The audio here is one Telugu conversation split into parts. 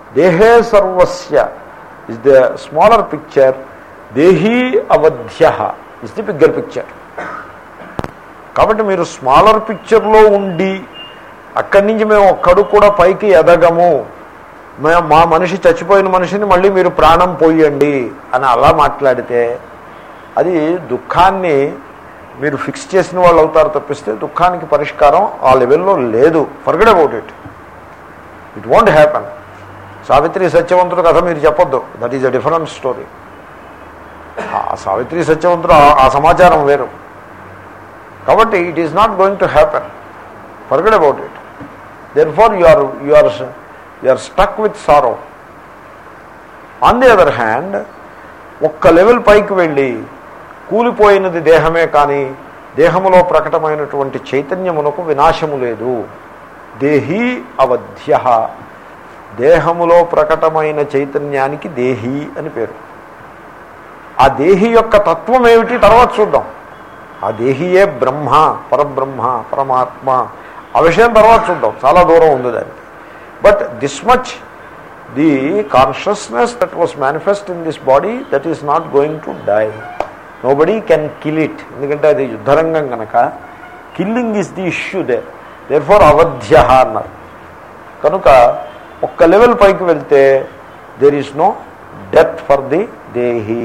దేహే సర్వస్య ఇస్ ద స్మాలర్ పిక్చర్ దేహీ అవధ్య ఇస్ ది బిగ్గర్ పిక్చర్ కాబట్టి మీరు స్మాలర్ పిక్చర్లో ఉండి అక్కడి నుంచి మేము ఒక్కడు కూడా పైకి ఎదగము మే- మా మనిషి చచ్చిపోయిన మనిషిని మళ్ళీ మీరు ప్రాణం పోయండి అని అలా మాట్లాడితే అది దుఃఖాన్ని మీరు ఫిక్స్ చేసిన వాళ్ళు అవుతారు తప్పిస్తే దుఃఖానికి పరిష్కారం ఆ లెవెల్లో లేదు forget about it it won't happen Savitri Satyavantudu కథ మీరు చెప్పొద్దు that is a different story ఆ సావిత్రి సత్యవంతుడు ఆ- ఆ సమాచారం వేరు కాబట్టి it is not going to happen forget about it therefore you are you are you are stuck with sorrow on the other hand ఒక్క లెవెల్ పైకి వెళ్ళి కూలిపోయినది దేహమే కానీ దేహములో ప్రకటమైనటువంటి చైతన్యమునకు వినాశము లేదు దేహీ అవధ్య దేహములో ప్రకటమైన చైతన్యానికి దేహీ అని పేరు ఆ దేహి యొక్క తత్వం ఏమిటి తర్వాత చూద్దాం ఆ దేహియే బ్రహ్మ పరబ్రహ్మ పరమాత్మ ఆ విషయం తర్వాత చూద్దాం చాలా దూరం ఉంది దానికి but this much the consciousness that was manifest in this body that is not going to die nobody can kill it ఎందుకంటే అది యుద్ధరంగం కనుక killing is the issue they therefore అవధ్య అన్నారు కనుక ఒక్క లెవెల్ పైకి వెళ్తే there is no death for the దేహి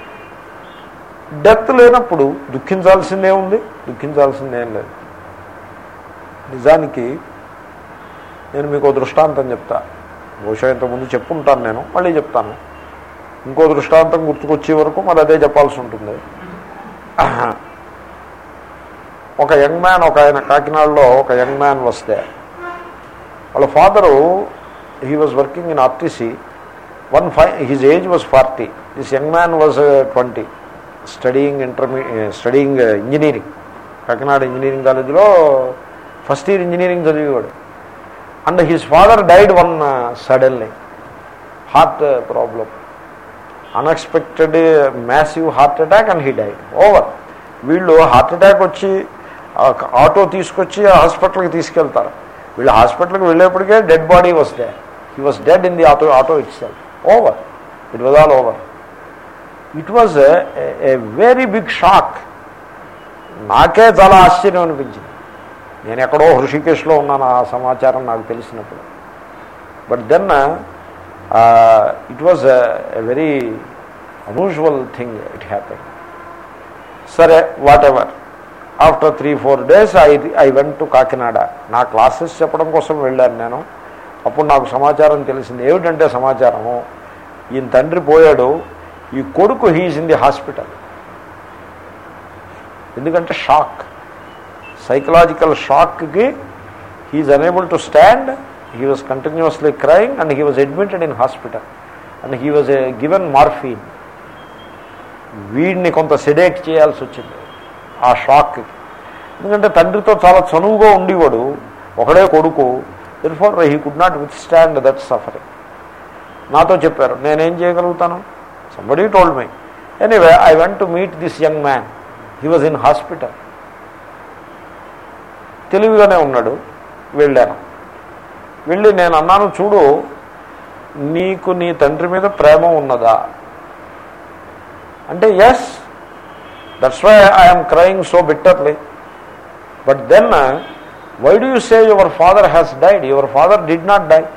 డెత్ లేనప్పుడు దుఃఖించాల్సిందే ఉంది దుఃఖించాల్సిందేం లేదు నిజానికి నేను మీకు ఓ దృష్టాంతం చెప్తా బహుశా ఇంతకుముందు చెప్పుంటాను నేను మళ్ళీ చెప్తాను ఇంకో దృష్టాంతం గుర్తుకొచ్చే వరకు మరి అదే చెప్పాల్సి ఉంటుంది ఒక యంగ్ మ్యాన్ ఒక ఆయన కాకినాడలో ఒక యంగ్ మ్యాన్ వస్తే వాళ్ళ father he was working in RTC one five his age was forty this young man was twenty studying intermediate studying engineering Kakinada engineering కాలేజీలో ఫస్ట్ ఇయర్ ఇంజనీరింగ్ చదివేవాడు and his father died one suddenly heart problem unexpected massive heart attack and he died over వీళ్ళు హార్ట్ అటాక్ వచ్చి ఆ ఆటో తీసుకొచ్చి హాస్పిటల్కి తీసుకెళ్తారు వీళ్ళు హాస్పిటల్కి వెళ్ళేప్పటికే డెడ్ బాడీ వస్తే he was dead in the auto auto it itself over it was all over it was a very big shock నాకే చాలా ఆశ్చర్యం అనిపించింది నేను ఎక్కడో హృషికేశ్లో ఉన్నాను ఆ సమాచారం నాకు తెలిసినప్పుడు but then it was a very unusual thing it happen సరే whatever after three four days I I went to Kakinada నా క్లాసెస్ చెప్పడం కోసం వెళ్ళాను నేను అప్పుడు నాకు సమాచారం తెలిసింది ఏమిటంటే సమాచారము ఈయన తండ్రి పోయాడు ఈ కొడుకు హీజ్ ఇన్ ది హాస్పిటల్ ఎందుకంటే షాక్ సైకలాజికల్ షాక్కి he is unable to stand he was continuously crying and he was admitted in hospital and he was given morphine వీడిని కొంత సెడేట్ చేయాల్సి వచ్చింది ఆ షాక్కి ఎందుకంటే తండ్రితో చాలా చనువుగా ఉండేవాడు ఒకడే కొడుకు for he could not withstand that suffering నాతో చెప్పారు నేనేం చేయగలుగుతాను somebody told my anyway I went to meet this young man he was in hospital తెలివిగానే ఉన్నాడు వెళ్ళాను వెళ్ళి నేను అన్నాను చూడు నీకు నీ తండ్రి మీద ప్రేమ ఉన్నదా అంటే yes that's why I'm crying so bitterly but then why do you say your father has died your father did not die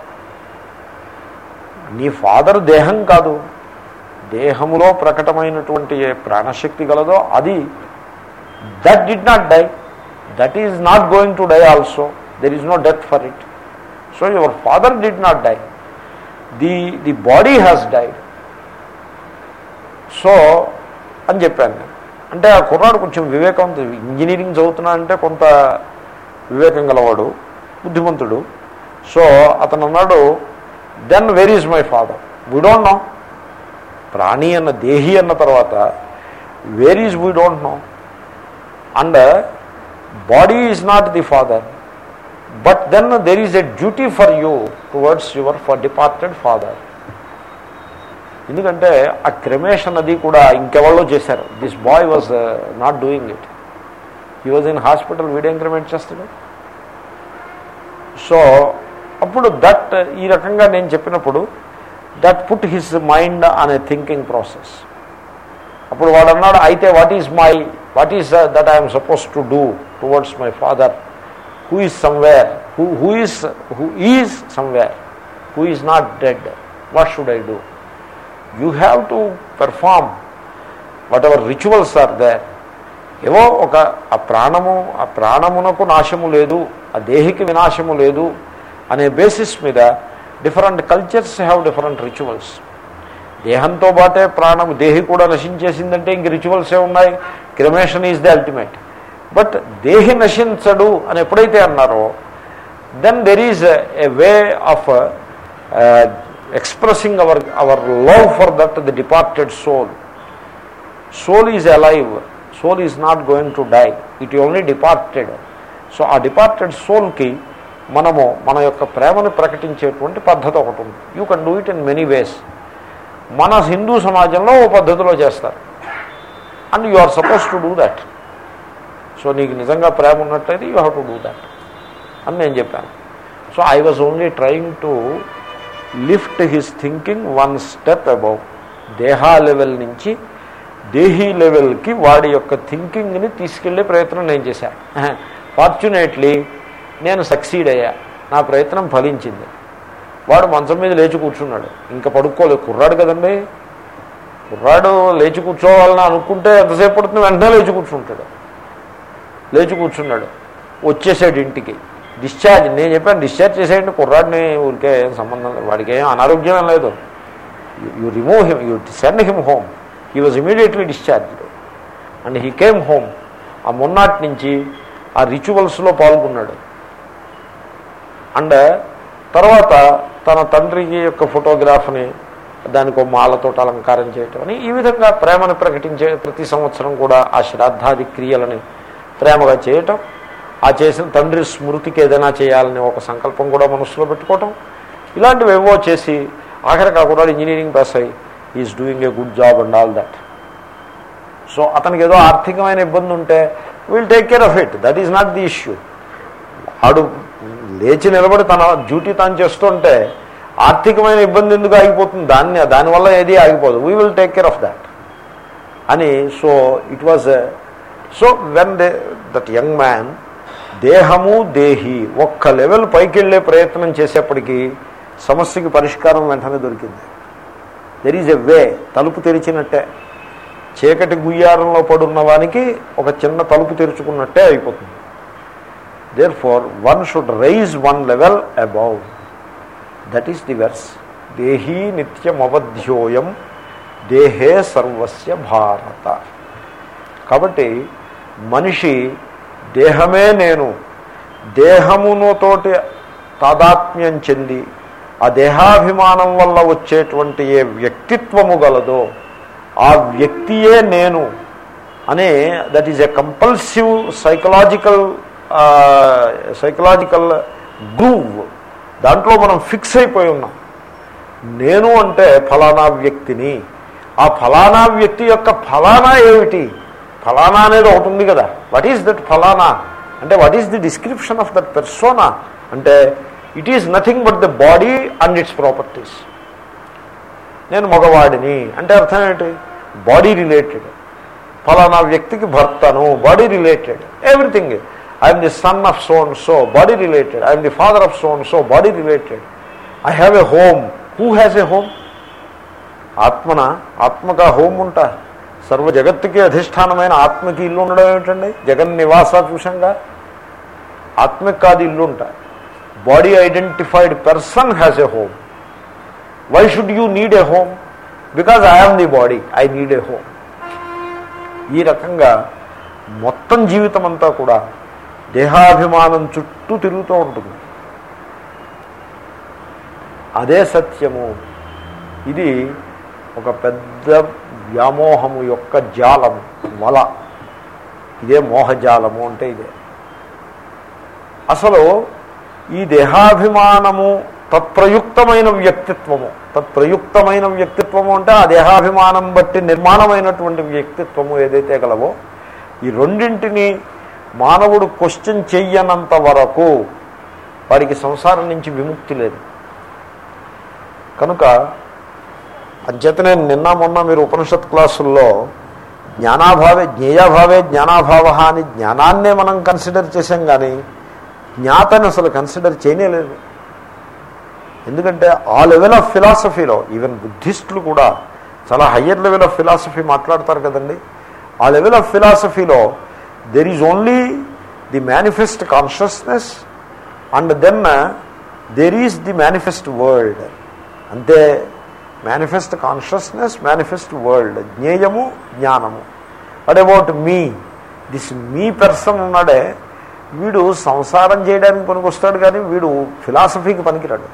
నీ ఫాదర్ దేహం కాదు దేహములో ప్రకటమైనటువంటి ఏ ప్రాణశక్తి గలదో అది that did not die that is not going to die also there is no death for it so your father did not die the the body has died so అని చెప్పాను నేను అంటే ఆ కుర్రాడు కొంచెం వివేకవంతు ఇంజనీరింగ్ చదువుతున్నా అంటే కొంత వివేకం గలవాడు బుద్ధిమంతుడు సో అతను అన్నాడు then where is my father we don't know ప్రాణి అన్న దేహి అన్న తర్వాత where is we don't know and body is not the father but then there is a duty for you towards your for departed father ఎందుకంటే ఆ క్రమేషన్ అది కూడా ఇంకెవరో చేశారు this boy was not doing it he was in hospital video increment చేస్తాడు సో అప్పుడు ఇప్పుడు దట్ ఈ రకంగా నేను చెప్పినప్పుడు దట్ పుట్ హిస్ మైండ్ అనే థింకింగ్ ప్రాసెస్ అప్పుడు వాడు అన్నాడు అయితే what is my what is that I'm suppose to do towards my father who is somewhere who who is who is somewhere who is not dead what should I do you have to perform whatever rituals are there ఏవో ఒక ఆ ప్రాణము ఆ ప్రాణమునకు నాశము లేదు ఆ దేహికి వినాశము లేదు అనే బేసిస్ మీద different cultures have different rituals దేహంతో పాటే ప్రాణము దేహి కూడా నశించేసిందంటే ఇంక రిచువల్సే ఉన్నాయి cremation is the ultimate but దేహి నశించడు అని ఎప్పుడైతే అన్నారో then there is a way of expressing our our love for that the departed soul soul is alive soul is not going to die it only departed so ఆ డిపార్టెడ్ సోల్కి మనము మన యొక్క ప్రేమను ప్రకటించేటువంటి పద్ధతి ఒకటి ఉంది you can do it in many ways మన హిందూ సమాజంలో ఓ పద్ధతిలో చేస్తారు and you are suppose to do that so నీకు నిజంగా ప్రేమ ఉన్నట్లయితే you have to do that అని నేను చెప్పాను so I was only trying to lift his thinking one step above దేహా లెవెల్ నుంచి దేహీ లెవెల్కి వాడి యొక్క థింకింగ్ని తీసుకెళ్లే ప్రయత్నం నేను చేశాను ఫార్చునేట్లీ నేను సక్సీడ్ అయ్యా నా ప్రయత్నం ఫలించింది వాడు మంచం మీద లేచి కూర్చున్నాడు ఇంకా పడుకోలేదు కుర్రాడు కదండి కుర్రాడు లేచి కూర్చోవాలని అనుకుంటే ఎంతసేపు పడుతుంది వెంటనే లేచి కూర్చుంటాడు లేచి కూర్చున్నాడు వచ్చేసాడు ఇంటికి డిశ్చార్జ్ నేను చెప్పాను డిశ్చార్జ్ చేసేయండి కుర్రాడిని ఊరికే ఏం సంబంధం లేదు వాడికి ఏం అనారోగ్యం ఏం లేదు you remove him you send him home he was immediately discharged and he came home ఆ మొన్నటి నుంచి ఆ రిచువల్స్లో పాల్గొన్నాడు అండ్ తర్వాత తన తండ్రికి యొక్క ఫోటోగ్రాఫ్ని దానికి ఒక మాలతో అలంకారం చేయటం అని ఈ విధంగా ప్రేమను ప్రకటించే ప్రతి సంవత్సరం కూడా ఆ శ్రాద్ధాది క్రియలని ప్రేమగా చేయటం ఆ చేసిన తండ్రి స్మృతికి ఏదైనా చేయాలని ఒక సంకల్పం కూడా మనసులో పెట్టుకోవటం ఇలాంటివి ఏవో చేసి ఆఖరికి ఆ కూడా ఇంజనీరింగ్ పాస్ అయ్యి is doing a good job and all that so అతనికి ఏదో ఆర్థికమైన ఇబ్బంది ఉంటే will take care of it that is not the issue ఆడు లేచి నిలబడి తన డ్యూటీ తాను చేస్తుంటే ఆర్థికమైన ఇబ్బంది ఎందుకు ఆగిపోతుంది దాన్ని దానివల్ల ఏది ఆగిపోదు we will take care of that అని so it was so when they that young man దేహము దేహి ఒక్క లెవెల్ పైకి వెళ్ళే ప్రయత్నం చేసేప్పటికీ సమస్యకి పరిష్కారం వెంటనే దొరికింది దెర్ ఈజ్ ఎ వే తలుపు తెరిచినట్టే చీకటి గుయ్యారంలో పడున్న వానికి ఒక చిన్న తలుపు తెరుచుకున్నట్టే అయిపోతుంది therefore one should rise one level above that is the verse దేహీ నిత్యమవధ్యోయం దేహే సర్వస్య భారత కాబట్టి మనిషి దేహమే నేను దేహమునతోటి తాదాత్మ్యం చెంది ఆ దేహాభిమానం వల్ల వచ్చేటువంటి ఏ వ్యక్తిత్వము గలదో ఆ వ్యక్తియే నేను అనే that is a compulsive psychological psychological groove దాంట్లో మనం ఫిక్స్ అయిపోయి ఉన్నాం నేను అంటే ఫలానా వ్యక్తిని ఆ ఫలానా వ్యక్తి యొక్క ఫలానా ఏమిటి ఫలానా అనేది ఒకటి ఉంది కదా వాట్ ఈస్ దట్ ఫలానా అంటే what is the description of that persona అంటే it is nothing but the body and its properties నేను మగవాడిని అంటే అర్థం ఏంటి బాడీ రిలేటెడ్ ఫలానా వ్యక్తికి భర్తను body related everything I'm the son of so and so body related I'm the father of so and so body related I have a home who has a home ఆత్మన ఆత్మక హోమ్ ఉంటా సర్వ జగత్తుకి అధిష్టానమైన ఆత్మకి ఇల్లు ఉండడం ఏమిటండి జగన్ నివాస చూసంగా ఆత్మకి కాదు ఇల్లు ఉంటా body identified person has a home why should you need a home because I'm the body I need a home ఈ రకంగా మొత్తం జీవితం అంతా కూడా దేహాభిమానం చుట్టూ తిరుగుతూ ఉంటుంది అదే సత్యము ఇది ఒక పెద్ద వ్యామోహము యొక్క జాలము వల ఇదే మోహజాలము అంటే ఇదే అసలు ఈ దేహాభిమానము తత్ప్రయుక్తమైన వ్యక్తిత్వము తత్ప్రయుక్తమైన వ్యక్తిత్వము అంటే ఆ దేహాభిమానం బట్టి నిర్మాణమైనటువంటి వ్యక్తిత్వము ఏదైతే గలవో ఈ రెండింటిని మానవుడు క్వశ్చన్ చెయ్యనంత వరకు వాడికి సంసారం నుంచి విముక్తి లేదు కనుక అంచేతనే నిన్న మొన్న మీరు ఉపనిషత్ క్లాసుల్లో జ్ఞానాభావే జ్ఞేయాభావే జ్ఞానాభావ అని జ్ఞానాన్నే మనం కన్సిడర్ చేసాం కానీ జ్ఞాతని అసలు కన్సిడర్ చేయలేదు ఎందుకంటే ఆ లెవెల్ ఆఫ్ ఫిలాసఫీలో ఈవెన్ బుద్ధిస్టులు కూడా చాలా హయ్యర్ లెవెల్ ఆఫ్ ఫిలాసఫీ మాట్లాడతారు కదండి ఆ లెవెల్ ఆఫ్ ఫిలాసఫీలో there is only the manifest consciousness and then there is the manifest world అంతే మేనిఫెస్ట్ కాన్షియస్నెస్ మేనిఫెస్ట్ వరల్డ్ జ్ఞేయము జ్ఞానము what about me this me person ఉన్నాడే వీడు సంసారం చేయడానికి పనికొస్తాడు కానీ వీడు ఫిలాసఫీకి పనికిరాడు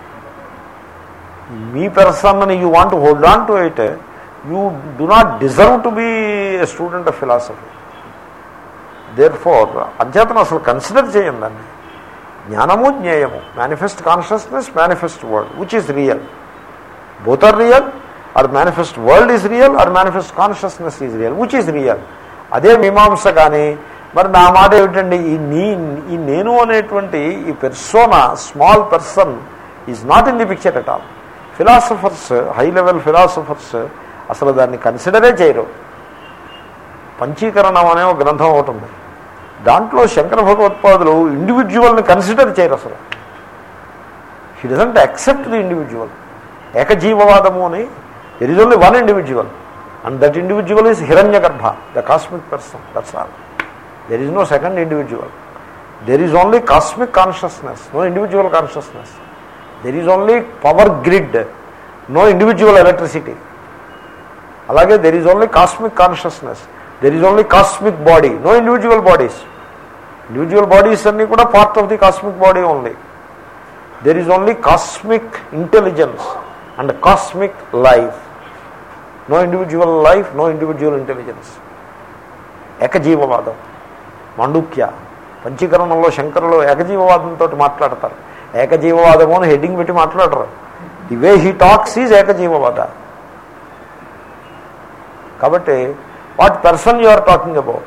మీ పర్సన్ అని you want hold on to it you do not deserve to be a student of philosophy therefore అధ్యాత్మం అసలు కన్సిడర్ చేయండి దాన్ని జ్ఞానము జ్ఞేయము manifest consciousness manifest world which is real both are real or manifest world is real or manifest consciousness is real which is real అదే మీమాంస కానీ మరి నా మాట ఏమిటండి ఈ నీ ఈ నేను అనేటువంటి ఈ persona small person is not in the picture at all philosophers high level philosophers అసలు దాన్ని కన్సిడరే చేయరు పంచీకరణం అనే ఒక గ్రంథం ఒకటి ఉంది దాంట్లో శంకర భగవత్పాదులు ఇండివిజువల్ని కన్సిడర్ చేయరు అసలు he doesn't accept the individual ఏకజీవవాదము అని there is only one individual and that individual is Hiranyagarbha the cosmic person that's all there is no second individual there is only cosmic consciousness no individual consciousness there is only power grid no individual electricity అలాగే there is only cosmic consciousness there is only cosmic body no individual bodies individual bodies అన్నీ కూడా part of the cosmic body only there is only cosmic intelligence and cosmic life no individual life no individual intelligence ఏకజీవవాదం మాండుక్య పంచీకరణంలో శంకరులు ఏకజీవవాదంతో మాట్లాడతారు ఏకజీవవాదము అని హెడ్డింగ్ పెట్టి మాట్లాడరు the way he talks is ఏకజీవవాద కాబట్టి what person you are talking about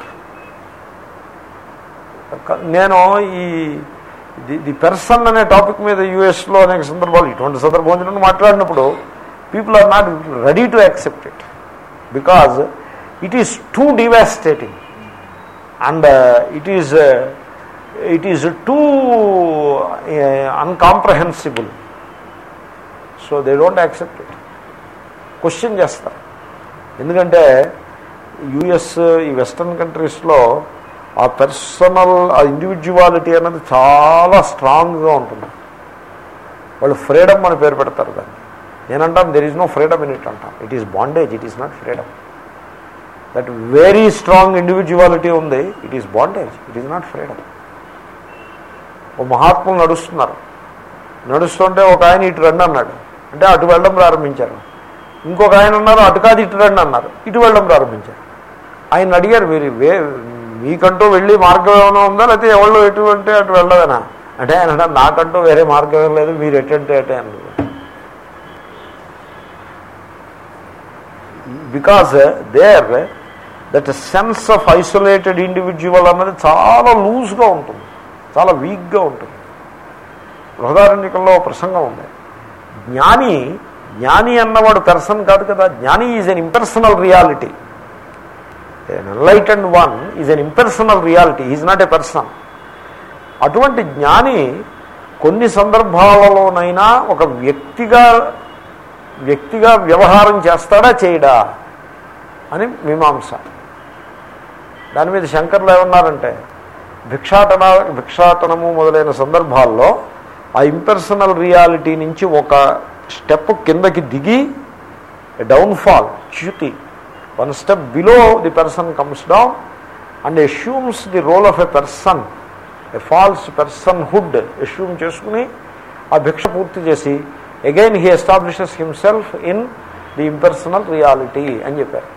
నేను ఈ ది ది పెర్సన్ అనే టాపిక్ మీద యూఎస్లో అనేక సందర్భాలు ఇటువంటి సందర్భం మాట్లాడినప్పుడు people are not ready to accept it because it is too devastating and it is it is too incomprehensible so they don't accept it question చేస్తారు ఎందుకంటే యుఎస్ ఈ వెస్ట్రన్ కంట్రీస్లో ఆ పర్సనల్ ఆ ఇండివిజువాలిటీ అన్నది చాలా స్ట్రాంగ్గా ఉంటుంది వాళ్ళు ఫ్రీడమ్ అని పేరు పెడతారు దాన్ని నేనంటాను there is no freedom in it అంటాను it is bondage it is not freedom that very strong individuality ఉంది it is bondage it is not freedom ఓ మహాత్ములు నడుస్తున్నారు నడుస్తుంటే ఒక ఆయన ఇటు రండి అన్నాడు అంటే అటు వెళ్ళడం ప్రారంభించారు ఇంకొక ఆయన ఉన్నారు అటు కాదు ఇటు రండి అన్నారు ఇటు వెళ్ళడం ప్రారంభించారు ఆయన అడిగారు మీరు వే మీకంటూ వెళ్ళి మార్గం ఏమైనా ఉందా లేకపోతే ఎవరు ఎటు అంటే అటు వెళ్ళదనా అంటే ఆయన అన్నాడు, నాకంటూ వేరే మార్గం ఏం లేదు మీరు ఎటంటే అటే అన్నారు because there that sense of isolated individual అన్నది చాలా లూజ్గా ఉంటుంది చాలా వీక్గా ఉంటుంది బృహదారణ్యకంలో ఒక ప్రసంగం ఉంది జ్ఞాని జ్ఞాని అన్నవాడు పర్సన్ కాదు కదా జ్ఞాని is an impersonal reality enlightened one is an impersonal reality is not a person అటువంటి జ్ఞాని కొన్ని సందర్భాలలోనైనా ఒక వ్యక్తిగా వ్యక్తిగా వ్యవహారం చేస్తాడా చేయడా అని మీమాంస దాని మీద శంకర్లు ఏమన్నారంటే భిక్షాటన భిక్షాటనము మొదలైన సందర్భాల్లో ఆ ఇంపర్సనల్ రియాలిటీ నుంచి ఒక స్టెప్ కిందకి దిగి డౌన్ఫాల్ చ్యుతి one step below the person comes down and assumes the role of a person a false personhood assume చేసుకుని ఆ భిక్ష పూర్తి చేసి again he establishes himself in the impersonal reality అని చెప్పారు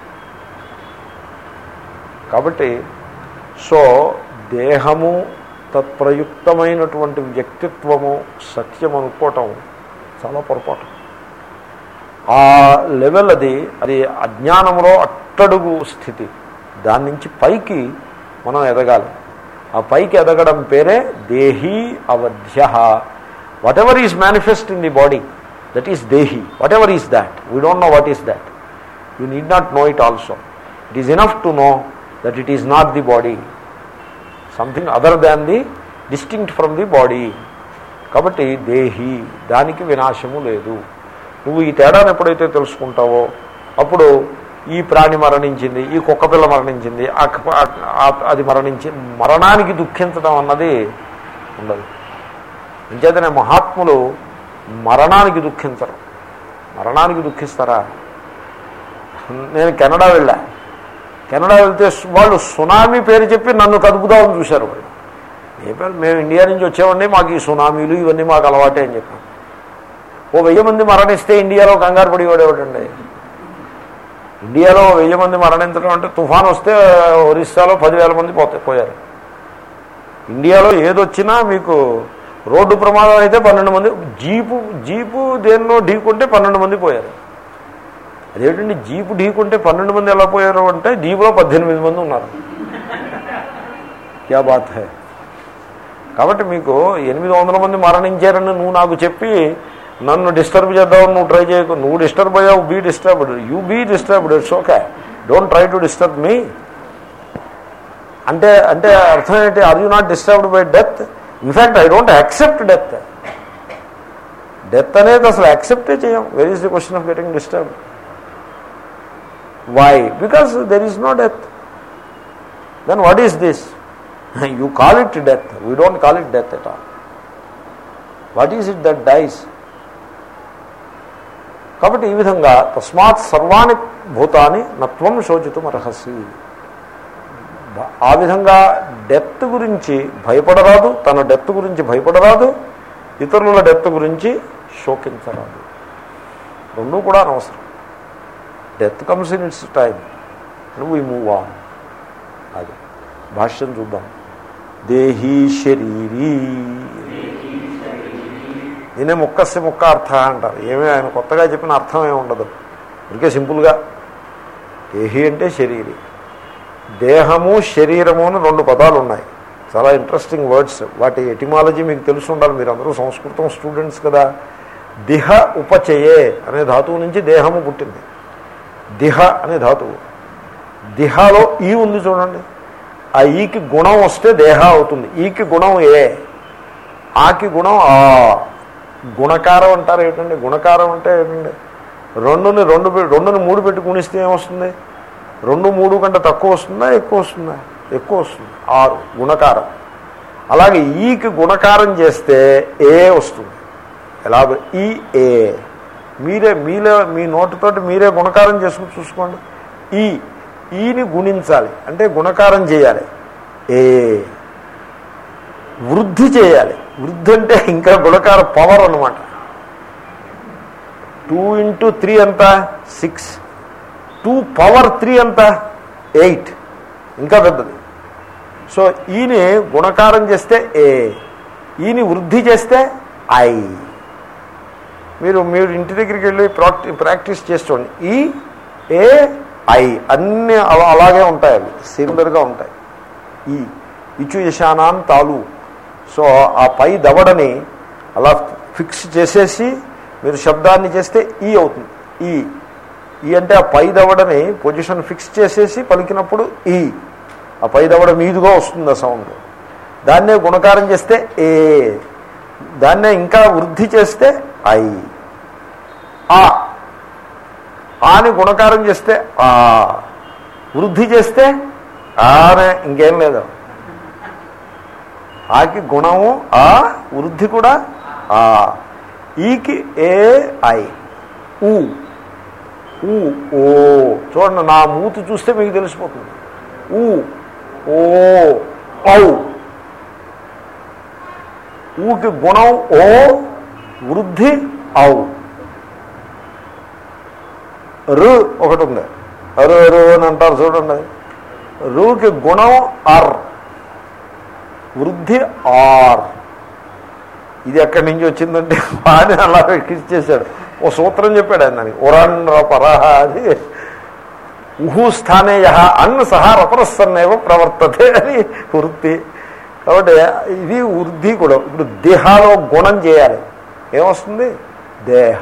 కాబట్టి సో దేహము తత్ప్రయుక్తమైనటువంటి వ్యక్తిత్వము సత్యం అనుకోవటం చాలా పొరపాటు ఆ లెవెల్ అది అది అజ్ఞానంలో అట్టడుగు స్థితి దాని నుంచి పైకి మనం ఎదగాలి ఆ పైకి ఎదగడం పేరే దేహీ అవధ్య whatever is manifest in the body that is దేహి whatever is that we don't know what is that you need not know it also it is enough to know that it is not the body something other than the distinct from the body కాబట్టి దేహి దానికి వినాశము లేదు నువ్వు ఈ తేడాను ఎప్పుడైతే తెలుసుకుంటావో అప్పుడు ఈ ప్రాణి మరణించింది ఈ కుక్క పిల్ల మరణించింది ఆ క- ఆ- అది మరణించి మరణానికి దుఃఖించడం అన్నది ఉండదు అంచేతనే మహాత్ములు మరణానికి దుఃఖించరు మరణానికి దుఃఖిస్తారా నేను కెనడా వెళ్ళా కెనడా వెళ్తే సు- వాళ్ళు సునామీ పేరు చెప్పి నన్ను కదుపుదామని చూశారు వాళ్ళు ఏ పేరు మేము ఇండియా నుంచి వచ్చామండి మాకు ఈ సునామీలు ఇవన్నీ మాకు అలవాటే అని చెప్పాం ఓ వెయ్యి మంది మరణిస్తే ఇండియాలో కంగారు పడేవాడేవాడండి ఇండియాలో వెయ్యి మంది మరణించడం అంటే తుఫాన్ వస్తే ఒరిస్సాలో పదివేల మంది పోతే పోయారు ఇండియాలో ఏదొచ్చినా మీకు రోడ్డు ప్రమాదం అయితే పన్నెండు మంది జీపు జీపు దేన్నో ఢీకుంటే పన్నెండు మంది పోయారు అదేంటండి జీపు ఢీకుంటే పన్నెండు మంది ఎలా పోయారు అంటే జీపులో పద్దెనిమిది మంది ఉన్నారు క్యా బాత్ హై కాబట్టి మీకు ఎనిమిది వందల మంది మరణించారని నువ్వు నాకు చెప్పి నన్ను డిస్టర్బ్ చేద్దామని నువ్వు ట్రై చేయకు నువ్వు డిస్టర్బ్ అయ్యావు be disturbed you be disturbed it's okay don't try to disturb me అంటే అంటే అర్థం ఏంటి are you not disturbed by death in fact I don't accept death death అనేది అసలు యాక్సెప్టే చేయం where is the question of getting disturbed why because there is no death then what is this you call it death we don't call it death at all what is it that dies కాబట్టి ఈ విధంగా తస్మాత్ సర్వాణి భూతాన్ని నత్వం శోచితం అర్హసి ఆ విధంగా డెత్ గురించి భయపడరాదు తన డెత్ గురించి భయపడరాదు ఇతరుల డెత్ గురించి శోకించరాదు రెండూ కూడా అనవసరం death comes in its time we move on అది భాష్యం చూద్దాం దేహీ శరీరీ దీనే ముక్కస్య ముక్క అర్థ అంటారు ఏమీ ఆయన కొత్తగా చెప్పిన అర్థం ఏమి ఉండదు ఇంకే సింపుల్గా దేహి అంటే శరీరి దేహము శరీరము అని రెండు పదాలు ఉన్నాయి చాలా ఇంట్రెస్టింగ్ వర్డ్స్ వాటి ఎటిమాలజీ మీకు తెలిసి ఉండాలి మీరు అందరూ సంస్కృతం స్టూడెంట్స్ కదా దిహ ఉపచయే అనే ధాతువు నుంచి దేహము పుట్టింది దిహ అనే ధాతువు దిహలో ఈ ఉంది చూడండి ఆ ఈకి గుణం వస్తే దేహ అవుతుంది ఈకి గుణం ఏ ఆకి గుణం ఆ గుణకారం అంటారు ఏంటండి గుణకారం అంటే ఏంటండి రెండుని రెండు పె- రెండుని మూడు పెట్టి గుణిస్తే ఏమొస్తుంది రెండు మూడు కంటే తక్కువ వస్తుందా ఎక్కువ వస్తుందా ఎక్కువ వస్తుంది ఆరు గుణకారం అలాగే ఈకి గుణకారం చేస్తే ఏ వస్తుంది ఎలా ఈ ఏ మీరే మీరే మీ నోటితోటి మీరే గుణకారం చేసుకుని చూసుకోండి ఈ ఈని గుణించాలి అంటే గుణకారం చేయాలి ఏ వృద్ధి చేయాలి వృద్ధి అంటే ఇంకా గుణకార పవర్ అనమాట టూ ఇంటూ త్రీ ఎంత సిక్స్ టూ పవర్ త్రీ ఎంత ఎయిట్ ఇంకా పెద్దది సో ఈని గుణకారం చేస్తే ఏ ఈని వృద్ధి చేస్తే ఐ మీరు మీరు ఇంటి దగ్గరికి వెళ్ళి ప్రాక్టీ ప్రాక్టీస్ చేస్తూండి ఈ ఏ ఐ అన్నీ అలా అలాగే ఉంటాయి అవి సిమిలర్గా ఉంటాయి ఈ ఇచు యశానాన్ తాలు సో ఆ పై దవడని అలా ఫిక్స్ చేసేసి మీరు శబ్దాన్ని చేస్తే ఈ అవుతుంది ఈ ఈ అంటే ఆ పై దవడని పొజిషన్ ఫిక్స్ చేసేసి పలికినప్పుడు ఈ ఆ పై దవడ మీదుగా వస్తుంది ఆ సౌండ్ దాన్నే గుణకారం చేస్తే ఏ దాన్నే ఇంకా వృద్ధి చేస్తే ఐ ఆ ఆని గుణకారం చేస్తే ఆ వృద్ధి చేస్తే ఆనే ఇంకేం లేదు ఆకి గుణము ఆ వృద్ధి కూడా ఆ ఈకి ఏ ఐ ఊ ఊ ఓ చూడండి నా మూతి చూస్తే మీకు తెలిసిపోతుంది ఊ ఓ ఔ ఊకి గుణం ఓ వృద్ధి ఔ రు ఒకటి ఉంది అరు అరు అని అంటారు చూడండి రూకి గుణం అర్ వృద్ధి ఆర్ ఇది ఎక్కడి నుంచి వచ్చిందంటే వాడిని అలా ఎక్కించేశాడు ఓ సూత్రం చెప్పాడు ఆయన దానికి ఉరన్ర పరహ అది ఉహు స్థానే యహ అన్న సహా రపరస్సన్నేవ ప్రవర్తతే అని వృత్తి కాబట్టి ఇది వృద్ధి కూడా ఇప్పుడు దేహాలో గుణం చేయాలి ఏమొస్తుంది దేహ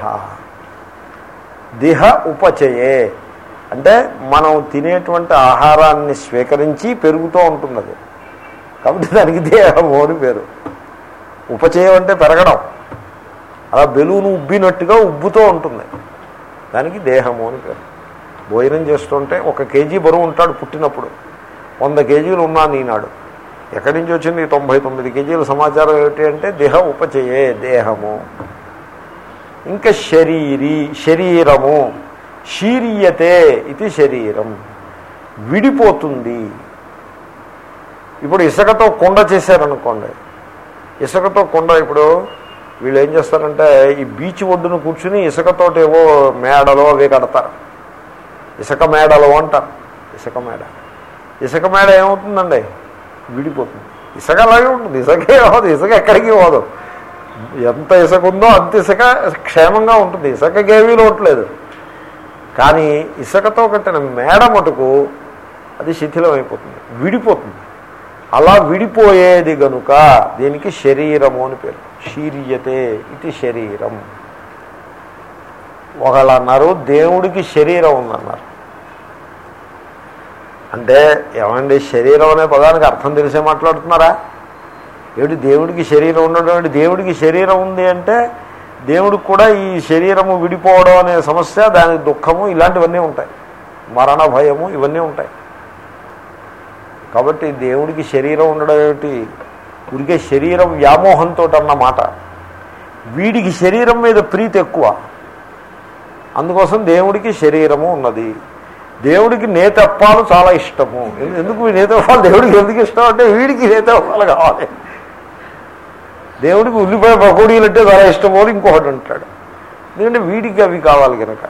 దేహ ఉపచయే అంటే మనం తినేటువంటి ఆహారాన్ని స్వీకరించి పెరుగుతూ ఉంటుంది అది కాబట్టి దానికి దేహము అని పేరు ఉపచయం అంటే పెరగడం అలా బెలూను ఉబ్బినట్టుగా ఉబ్బుతూ ఉంటుంది దానికి దేహము అని పేరు భోజనం చేస్తుంటే ఒక కేజీ బరువు ఉంటాడు పుట్టినప్పుడు వంద కేజీలు ఉన్నాను ఈనాడు ఎక్కడి నుంచి వచ్చింది ఈ తొంభై తొమ్మిది కేజీల సమాచారం ఏమిటి అంటే దేహ ఉపచయే దేహము ఇంకా శరీరి శరీరము శీరియతే ఇది శరీరం విడిపోతుంది ఇప్పుడు ఇసుకతో కుండ చేశారనుకోండి ఇసుకతో కుండ ఇప్పుడు వీళ్ళు ఏం చేస్తారంటే ఈ బీచ్ ఒడ్డున కూర్చుని ఇసుకతోటి ఏవో మేడలో అవి కడతారు ఇసుక మేడలు అంటారు ఇసుక మేడ ఇసుక మేడ ఏమవుతుందండి విడిపోతుంది ఇసుక అలాగే ఉంటుంది ఇసుకే పోదు ఇసుక ఎక్కడికి పోదు ఎంత ఇసుక ఉందో అంత ఇసుక క్షేమంగా ఉంటుంది ఇసుకకేమీ లోట్లేదు కానీ ఇసుకతో కట్టిన మేడ మటుకు అది శిథిలం అయిపోతుంది విడిపోతుంది అలా విడిపోయేది గనుక దీనికి శరీరము అని పేరు శీర్యతే ఇది శరీరం ఒకళ్ళు అన్నారు దేవుడికి శరీరం ఉందన్నారు అంటే ఏమండి శరీరం అనే పదానికి అర్థం తెలిసే మాట్లాడుతున్నారా ఏమిటి దేవుడికి శరీరం ఉండడం ఏంటి దేవుడికి శరీరం ఉంది అంటే దేవుడికి కూడా ఈ శరీరము విడిపోవడం అనే సమస్య దానికి దుఃఖము ఇలాంటివన్నీ ఉంటాయి మరణ భయము ఇవన్నీ ఉంటాయి కాబట్టి దేవుడికి శరీరం ఉండడం ఏమిటి ఉరికే శరీరం వ్యామోహంతో అన్న మాట వీడికి శరీరం మీద ప్రీతి ఎక్కువ అందుకోసం దేవుడికి శరీరము ఉన్నది దేవుడికి నేతప్పాలు చాలా ఇష్టము ఎందుకు ఈ నేతప్పాలు దేవుడికి ఎందుకు ఇష్టం అంటే వీడికి నేతప్పాలు కావాలి దేవుడికి ఉల్లిపాయ పకోడీలు అంటే చాలా ఇష్టము అని ఇంకొకటి అంటాడు ఎందుకంటే వీడికి అవి కావాలి కనుక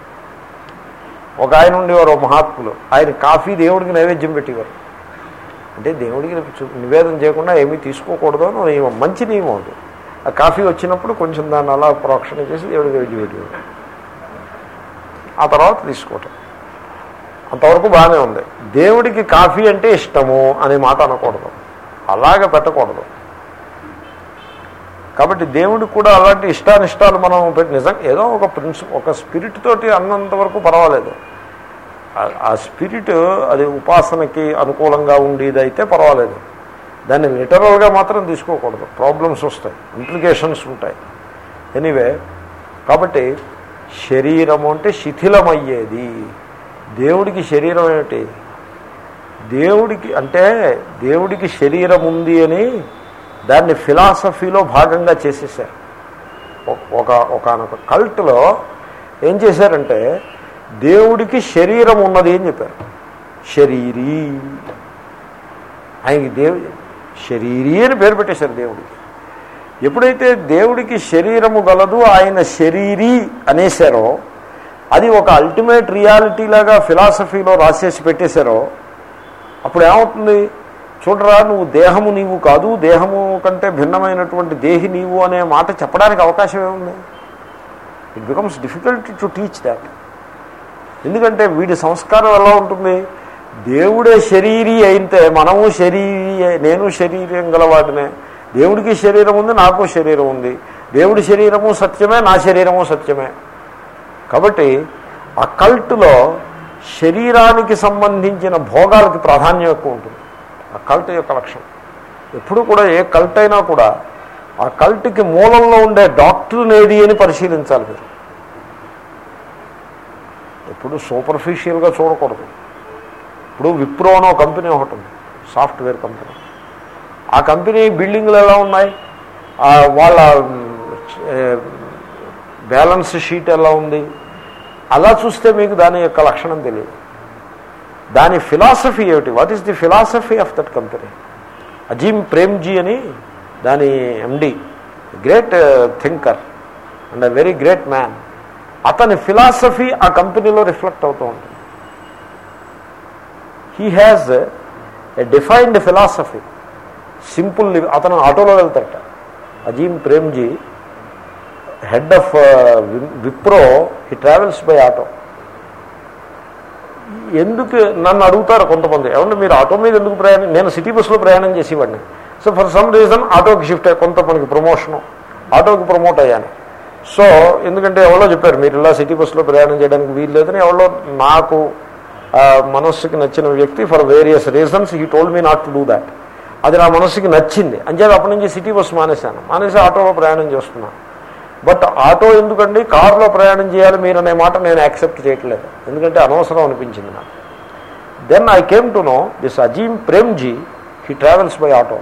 ఒక ఆయన ఉండేవారు ఒక మహాత్ములు ఆయన కాఫీ దేవుడికి నైవేద్యం పెట్టేవారు అంటే దేవుడికి చూ- నివేదన చేయకుండా ఏమీ తీసుకోకూడదు అని నియమం మంచి నియమం అది ఆ కాఫీ వచ్చినప్పుడు కొంచెం దాన్ని అలా ప్రోక్షణ చేసి దేవుడికి నైవేద్యం పెట్టేవారు ఆ తర్వాత తీసుకోవటం అంతవరకు బాగానే ఉంది దేవుడికి కాఫీ అంటే ఇష్టము అనే మాట అనకూడదు అలాగ పెట్టకూడదు కాబట్టి దేవుడికి కూడా అలాంటి ఇష్టానిష్టాలు మనం పెట్టి నిజం ఏదో ఒక ప్రిన్సిపల్ ఒక స్పిరిట్ తోటి అన్నంత వరకు పర్వాలేదు ఆ- ఆ స్పిరిట్ అది ఉపాసనకి అనుకూలంగా ఉండేదైతే పర్వాలేదు దాన్ని లిటరల్గా మాత్రం తీసుకోకూడదు ప్రాబ్లమ్స్ వస్తాయి ఇంప్లికేషన్స్ ఉంటాయి ఎనీవే కాబట్టి శరీరము అంటే శిథిలమయ్యేది దేవుడికి శరీరం ఏమిటి దేవుడికి అంటే దేవుడికి శరీరం ఉంది అని దాన్ని ఫిలాసఫీలో భాగంగా చేసేసారు ఒక- ఒక ఒకనొక కల్ట్లో ఏం చేశారంటే దేవుడికి శరీరం ఉన్నది అని చెప్పారు శరీరీ ఆయనకి దేవు శరీరీ అని పేరు పెట్టేశారు దేవుడికి ఎప్పుడైతే దేవుడికి శరీరము గలదు ఆయన శరీరీ అనేశారో అది ఒక అల్టిమేట్ రియాలిటీ లాగా ఫిలాసఫీలో రాసేసి పెట్టేశారో అప్పుడు ఏమవుతుంది చూడరా నువ్వు దేహము నీవు కాదు దేహము కంటే భిన్నమైనటువంటి దేహి నీవు అనే మాట చెప్పడానికి అవకాశం ఏముంది it becomes difficult to teach that ఎందుకంటే వీడి సంస్కారం ఎలా ఉంటుంది దేవుడే శరీరీ అయితే మనము శరీరీ నేను శరీరం గలవాడినే దేవుడికి శరీరం ఉంది నాకు శరీరం ఉంది దేవుడి శరీరము సత్యమే నా శరీరము సత్యమే కాబట్టి ఆ కల్ట్లో శరీరానికి సంబంధించిన భోగాలకి ప్రాధాన్యం ఎక్కువ ఉంటుంది ఆ కల్ట్ యొక్క లక్షణం ఎప్పుడు కూడా ఏ కల్ట్ అయినా కూడా ఆ కల్ట్కి మూలంలో ఉండే డాక్టర్ ఏది అని పరిశీలించాలి మీరు ఎప్పుడు సూపర్ఫిషియల్గా చూడకూడదు ఇప్పుడు విప్రో అనో కంపెనీ ఒకటి ఉంది సాఫ్ట్వేర్ కంపెనీ ఆ కంపెనీ బిల్డింగ్లు ఎలా ఉన్నాయి ఆ వాళ్ళ బ్యాలెన్స్ షీట్ ఎలా ఉంది అలా చూస్తే మీకు దాని యొక్క లక్షణం తెలియదు దాని ఫిలాసఫీ ఏమిటి what is the philosophy of that company Azim Premji అని దాని MD great thinker and a very great man అతని ఫిలాసఫీ ఆ కంపెనీలో రిఫ్లెక్ట్ అవుతూ ఉంటుంది he has a defined philosophy simple అతను ఆటోలో వెళ్తాడట Azim Premji head of Wipro he travels by auto ఎందుకు నన్ను అడుగుతారు కొంతమంది ఏమంటే మీరు ఆటో మీద ఎందుకు ప్రయాణం నేను సిటీ బస్సులో ప్రయాణం చేసేవాడిని సో ఫర్ సమ్ రీజన్ ఆటోకి షిఫ్ట్ అయ్యి కొంత మనకి ప్రమోషను ఆటోకి ప్రమోట్ అయ్యాను సో ఎందుకంటే ఎవరో చెప్పారు మీరు ఇలా సిటీ బస్సులో ప్రయాణం చేయడానికి వీలు లేదని ఎవరో నాకు ఆ, మనస్సుకి నచ్చిన వ్యక్తి for various reasons he told me not to do that అది నా మనస్సుకి నచ్చింది అంచేది అప్పటి నుంచి సిటీ బస్సు మానేశాను మానేసి ఆటోలో ప్రయాణం చేస్తున్నాను బట్ ఆటో ఎందుకండి కారులో ప్రయాణం చేయాలి మీరు అనే మాట నేను యాక్సెప్ట్ చేయట్లేదు ఎందుకంటే అనవసరం అనిపించింది నాకు then I came to know this Azim Premji he travels by auto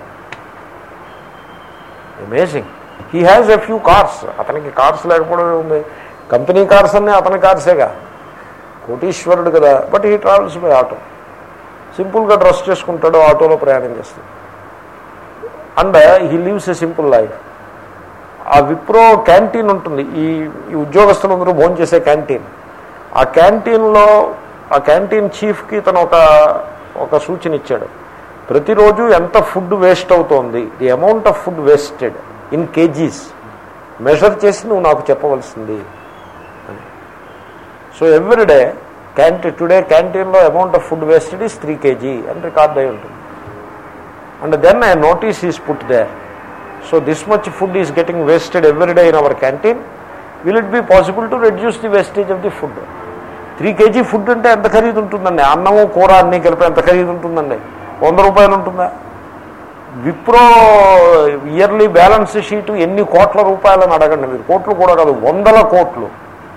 amazing he has a few cars అతనికి కార్స్ లేకపోవడం ఉంది కంపెనీ కార్స్ అన్నీ అతని కార్సేగా కోటీశ్వరుడు కదా but he travels by auto సింపుల్గా డ్రెస్ చేసుకుంటాడు ఆటోలో ప్రయాణం చేస్తాడు and he lives a simple life ఆ విప్రో క్యాంటీన్ ఉంటుంది ఈ ఈ ఉద్యోగస్తులందరూ భోజనం చేసే క్యాంటీన్ ఆ క్యాంటీన్లో ఆ క్యాంటీన్ చీఫ్కి తను ఒక ఒక సూచన ఇచ్చాడు ప్రతిరోజు ఎంత ఫుడ్ వేస్ట్ అవుతోంది the amount of food wasted in kgs measure చేసి నువ్వు నాకు చెప్పవలసింది అని సో ఎవ్రీడే క్యాంటీన్ టుడే క్యాంటీన్లో amount of food wasted is three kg అని రికార్డ్ అయి ఉంటుంది and then I notice is put there so this much food is getting wasted every day in our canteen will it be possible to reduce the wastage of the food three kg food అంటే ఎంత ఖరీదు ఉంటుందండి అన్నము కూర అన్నీ కలిపి ఎంత ఖరీదు ఉంటుందండి వంద రూపాయలు ఉంటుందా విప్రో ఇయర్లీ బ్యాలెన్స్ షీట్ ఎన్ని కోట్ల రూపాయలని అడగండి మీరు కోట్లు కూడా కాదు వందల కోట్లు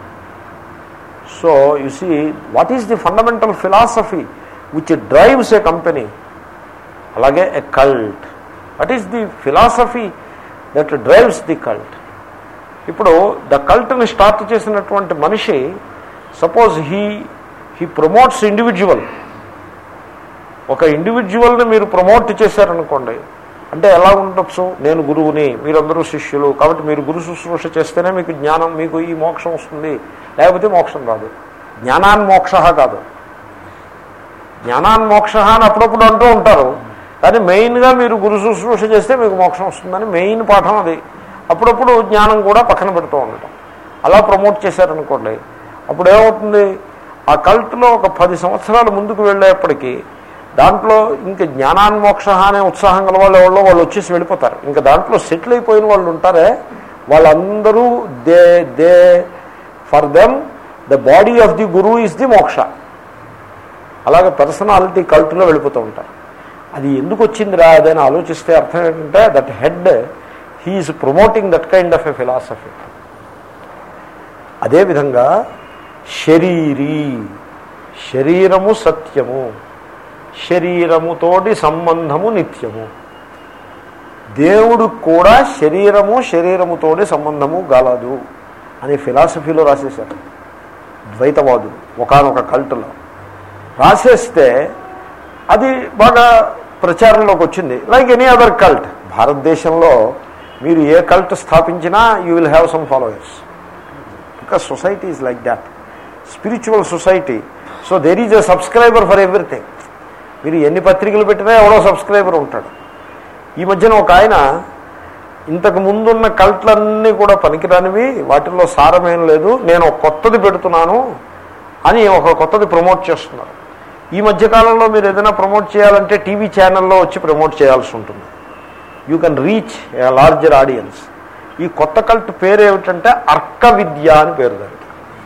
so you see what is the fundamental philosophy which drives a company అలాగే a cult what is the philosophy that drives the cult ఇప్పుడు ద కల్ట్ని స్టార్ట్ చేసినటువంటి మనిషి suppose he he promotes individual ఒక ఇండివిజువల్ని మీరు ప్రమోట్ చేశారనుకోండి అంటే ఎలా ఉండొచ్చు నేను గురువుని మీరందరూ శిష్యులు కాబట్టి మీరు గురు శుశ్రూష చేస్తేనే మీకు జ్ఞానం మీకు ఈ మోక్షం వస్తుంది లేకపోతే మోక్షం రాదు జ్ఞానాన్ మోక్ష కాదు జ్ఞానాన్ మోక్ష అని అప్పుడప్పుడు అంటూ ఉంటారు కానీ మెయిన్గా మీరు గురు శుశ్రూష చేస్తే మీకు మోక్షం వస్తుందని మెయిన్ పాఠం అది అప్పుడప్పుడు జ్ఞానం కూడా పక్కన పెడుతూ ఉండటం అలా ప్రమోట్ చేశారనుకోండి అప్పుడు ఏమవుతుంది ఆ కల్ట్లో ఒక పది సంవత్సరాలు ముందుకు వెళ్ళేప్పటికీ దాంట్లో ఇంకా జ్ఞానాన్మోక్ష అనే ఉత్సాహం గల వాళ్ళు ఎవరో వాళ్ళు వచ్చేసి వెళ్ళిపోతారు ఇంకా దాంట్లో సెటిల్ అయిపోయిన వాళ్ళు ఉంటారే వాళ్ళందరూ they they for them the body of the guru is the moksha అలాగే పర్సనాలిటీ కల్ట్లో వెళ్ళిపోతూ ఉంటారు అది ఎందుకు వచ్చిందిరా అదని ఆలోచిస్తే అర్థం ఏంటంటే that head he is promoting that kind of a philosophy అదేవిధంగా శరీరీ శరీరము సత్యము శరీరముతోటి సంబంధము నిత్యము దేవుడు కూడా శరీరము శరీరముతోటి సంబంధము గలదు అని ఫిలాసఫీలో రాసేశారు ద్వైతవాదులు ఒకనొక కల్టులో రాసేస్తే అది బాగా ప్రచారంలోకి వచ్చింది లైక్ ఎనీ అదర్ కల్ట్ భారతదేశంలో మీరు ఏ కల్ట్ స్థాపించినా you will have some followers because society is like that spiritual society so there is a subscriber for everything మీరు ఎన్ని పత్రికలు పెట్టినా ఎవడో సబ్స్క్రైబర్ ఉంటాడు ఈ మధ్యన ఒక ఆయన ఇంతకు ముందున్న కల్ట్లన్నీ కూడా పనికిరానివి వాటిల్లో సారమేం లేదు నేను ఒక కొత్తది పెడుతున్నాను అని ఒక కొత్తది ప్రమోట్ చేస్తున్నారు ఈ మధ్య కాలంలో మీరు ఏదైనా ప్రమోట్ చేయాలంటే టీవీ ఛానల్లో వచ్చి ప్రమోట్ చేయాల్సి ఉంటుంది you can reach a larger audience ఈ కొత్త కల్ట్ పేరు ఏమిటంటే అర్క విద్య అని పేరు దానికి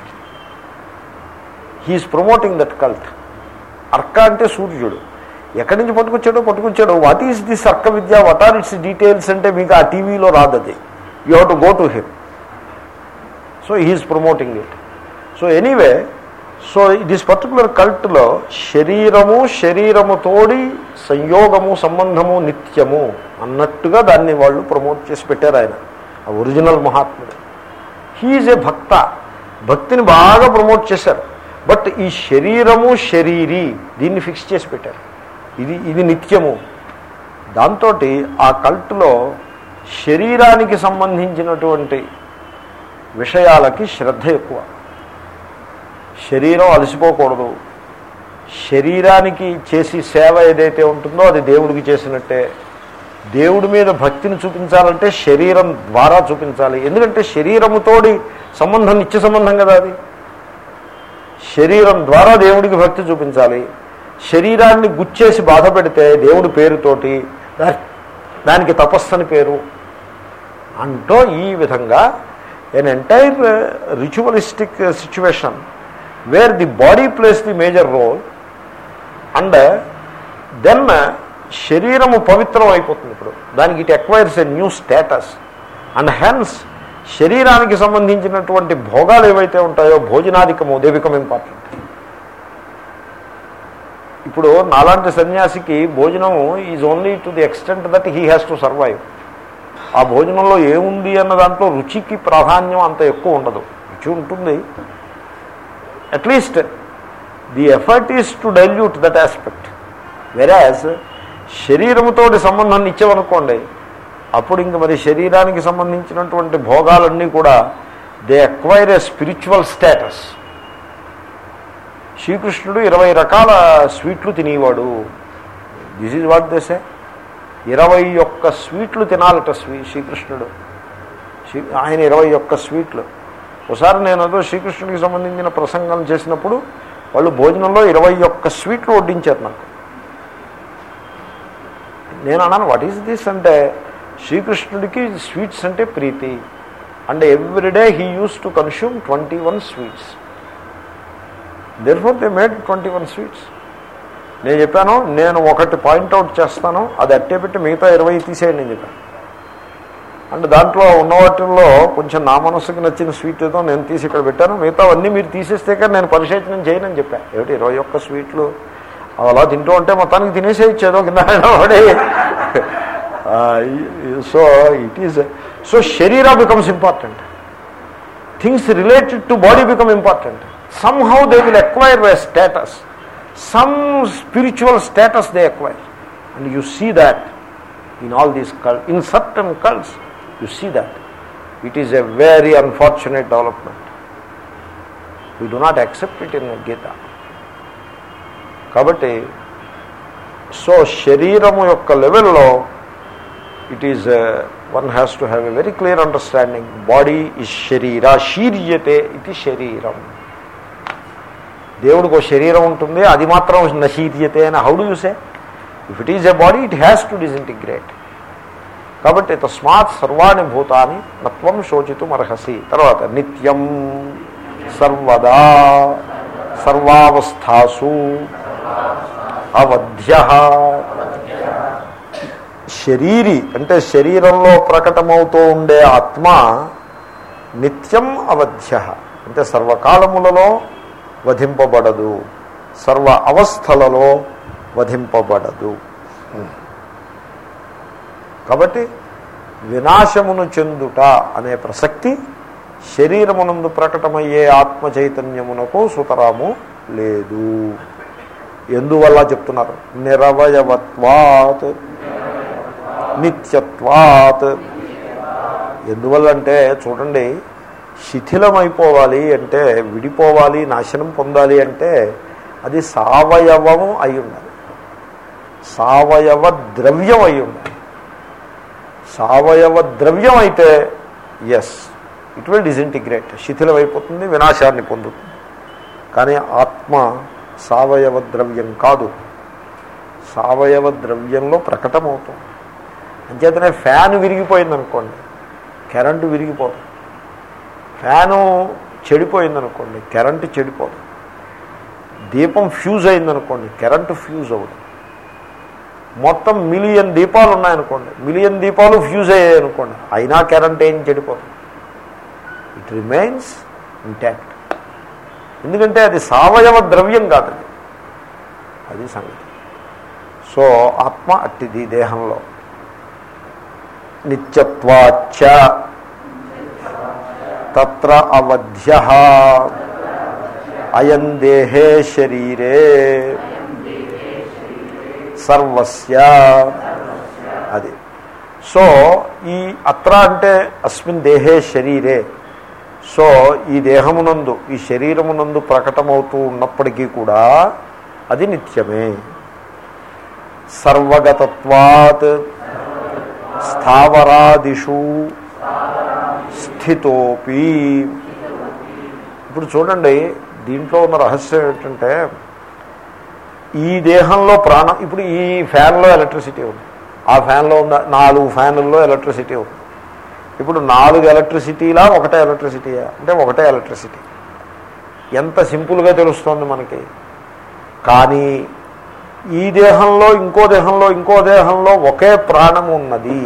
హీఈస్ ప్రమోటింగ్ దట్ కల్ట్ అర్క అంటే సూర్యుడు ఎక్కడి నుంచి పట్టుకొచ్చాడో పట్టుకొచ్చాడో what is this Arka Vidya what are its details అంటే మీకు ఆ టీవీలో రాదు అది you have to go to him so he is promoting it so anyway so this particular కల్ట్లో శరీరము శరీరముతోడి సంయోగము సంబంధము నిత్యము అన్నట్టుగా దాన్ని వాళ్ళు ప్రమోట్ చేసి పెట్టారు ఆయన ఆ ఒరిజినల్ మహాత్ముడు హీఈజ్ ఏ భక్త భక్తిని బాగా ప్రమోట్ చేశారు బట్ ఈ శరీరము శరీరీ దీన్ని ఫిక్స్ చేసి పెట్టారు ఇది ఇది నిత్యము దాంతో ఆ కల్ట్లో శరీరానికి సంబంధించినటువంటి విషయాలకి శ్రద్ధ ఎక్కువ శరీరం అలసిపోకూడదు శరీరానికి చేసి సేవ ఏదైతే ఉంటుందో అది దేవుడికి చేసినట్టే దేవుడి మీద భక్తిని చూపించాలంటే శరీరం ద్వారా చూపించాలి ఎందుకంటే శరీరముతోడి సంబంధం నిత్య సంబంధం కదా అది శరీరం ద్వారా దేవుడికి భక్తి చూపించాలి శరీరాన్ని గుచ్చేసి బాధ పెడితే దేవుడి పేరుతోటి దా- దానికి తపస్సు అని పేరు అంటూ ఈ విధంగా an entire ritualistic situation where the body plays the major role and then శరీరము పవిత్రం అయిపోతుంది ఇప్పుడు దానికి it acquires a new status and hence శరీరానికి సంబంధించినటువంటి భోగాలు ఏవైతే ఉంటాయో భోజనాధికము దే బికమ్ ఇంపార్టెంట్ ఇప్పుడు నాలాంటి సన్యాసికి భోజనం is only to the extent that he has to survive ఆ భోజనంలో ఏముంది అన్న దాంట్లో రుచికి ప్రాధాన్యం అంత ఎక్కువ ఉండదు రుచి ఉంటుంది at least the effort is to dilute that aspect వెరాజ్ శరీరముతో సంబంధాన్ని ఇచ్చామనుకోండి అప్పుడు ఇంక మరి శరీరానికి సంబంధించినటువంటి భోగాలన్నీ కూడా they acquire a spiritual status శ్రీకృష్ణుడు ఇరవై రకాల స్వీట్లు తినేవాడు దిస్ ఈజ్ వాట్ దేసే ఇరవై ఒక్క స్వీట్లు తినాలట స్వీ శ్రీకృష్ణుడు శ్రీ ఆయన ఇరవై ఒక్క స్వీట్లు ఒకసారి నేను ఏదో శ్రీకృష్ణుడికి సంబంధించిన ప్రసంగం చేసినప్పుడు వాళ్ళు భోజనంలో ఇరవై ఒక్క స్వీట్లు వడ్డించారు నాకు నేను అన్నాను వాట్ ఈస్ దిస్ అంటే శ్రీకృష్ణుడికి స్వీట్స్ అంటే ప్రీతి and everyday he use to consume twenty one sweets therefore they made twenty one sweets నేను చెప్పాను నేను ఒకటి పాయింట్అవుట్ చేస్తాను అది అట్టే పెట్టి మిగతా ఇరవై తీసేయండి నేను చెప్పాను అంటే దాంట్లో ఉన్న వాటిల్లో కొంచెం నా మనసుకు నచ్చిన స్వీట్ ఏదో నేను తీసి ఇక్కడ పెట్టాను మిగతా అన్నీ మీరు తీసేస్తే కానీ నేను పరిశోధన చేయనని చెప్పాను ఏమిటి ఇరవై ఒక్క స్వీట్లు అలా తింటూ ఉంటే మొత్తానికి తినేసేయచ్చేదో కింద పడి సో ఇట్ ఈస్ సో శరీర becomes important things related to body become important somehow they will acquire a status some spiritual status they acquire and you see that in all these cult in certain cults you see that it is a very unfortunate development we do not accept it in Gita కాబట్టి సో శరీరము యొక్క లెవెల్లో it is one has to have a very clear understanding body is శరీర శీర్యతే ఇది శరీరం దేవుడికి ఒక శరీరం ఉంటుంది అది మాత్రం నశీర్యతే అని how do you say if it is a body it has to disintegrate కాబట్టి తస్మాత్ సర్వాణి భూతాన్ని నత్వం శోచితు అర్హసి తర్వాత నిత్యం సర్వదా సర్వావస్థాసు అవధ్య శరీరి అంటే శరీరంలో ప్రకటమవుతూ ఉండే ఆత్మ నిత్యం అవధ్య అంటే సర్వకాలములలో వధింపబడదు సర్వ అవస్థలలో వధింపబడదు కాబట్టి వినాశమును చెందుట అనే ప్రసక్తి శరీరమునందు ప్రకటమయ్యే ఆత్మ చైతన్యమునకు సుతరాము లేదు ఎందువల్ల చెప్తున్నారు నిరవయవత్వాత్ నిత్యత్వాత్ ఎందువల్ల అంటే చూడండి శిథిలమైపోవాలి అంటే విడిపోవాలి నాశనం పొందాలి అంటే అది సావయవము అయి ఉండాలి సావయవ ద్రవ్యం అయి ఉండాలి సావయవ ద్రవ్యం అయితే ఎస్ ఇట్ విల్ డిసింటిగ్రేట్ శిథిలమైపోతుంది వినాశాన్ని పొందుతుంది కానీ ఆత్మ సావయవ ద్రవ్యం కాదు సావయవ ద్రవ్యంలో ప్రకటమవుతుంది అంచేతనే ఫ్యాన్ విరిగిపోయింది అనుకోండి కరెంటు విరిగిపోదు ఫ్యాను చెడిపోయిందనుకోండి కరెంటు చెడిపోదు దీపం ఫ్యూజ్ అయిందనుకోండి కరెంటు ఫ్యూజ్ అవ్వదు మొత్తం మిలియన్ దీపాలు ఉన్నాయనుకోండి మిలియన్ దీపాలు ఫ్యూజ్ అయ్యాయి అనుకోండి అయినా కరెంట్ ఏం చెడిపోదు ఇట్ రిమైన్స్ ఇంటాక్ట్ ఎందుకంటే అది సావయవ ద్రవ్యం కాదు అది అది సంగతి సో ఆత్మ అట్టిది దేహంలో నిత్యత్వాచ తత్ర అవధ్య అయం దేహే శరీరే సర్వస్య అది సో ఈ అత్ర అంటే అస్మిన్ దేహే శరీరే సో ఈ దేహమునందు ఈ శరీరమునందు ప్రకటమవుతూ ఉన్నప్పటికీ కూడా అది నిత్యమే సర్వగతత్వాత్ స్థావరాదిషు స్థితోపి ఇప్పుడు చూడండి దీంట్లో ఉన్న రహస్యం ఏంటంటే ఈ దేహంలో ప్రాణం ఇప్పుడు ఈ ఫ్యాన్లో ఎలక్ట్రిసిటీ ఉంది ఆ ఫ్యాన్లో ఉన్న నాలుగు ఫ్యాన్లలో ఎలక్ట్రిసిటీ ఉంది ఇప్పుడు నాలుగు ఎలక్ట్రిసిటీలా ఒకటే ఎలక్ట్రిసిటీయా అంటే ఒకటే ఎలక్ట్రిసిటీ ఎంత సింపుల్గా తెలుస్తోంది మనకి కానీ ఈ దేహంలో ఇంకో దేహంలో ఇంకో దేహంలో ఒకే ప్రాణం ఉన్నది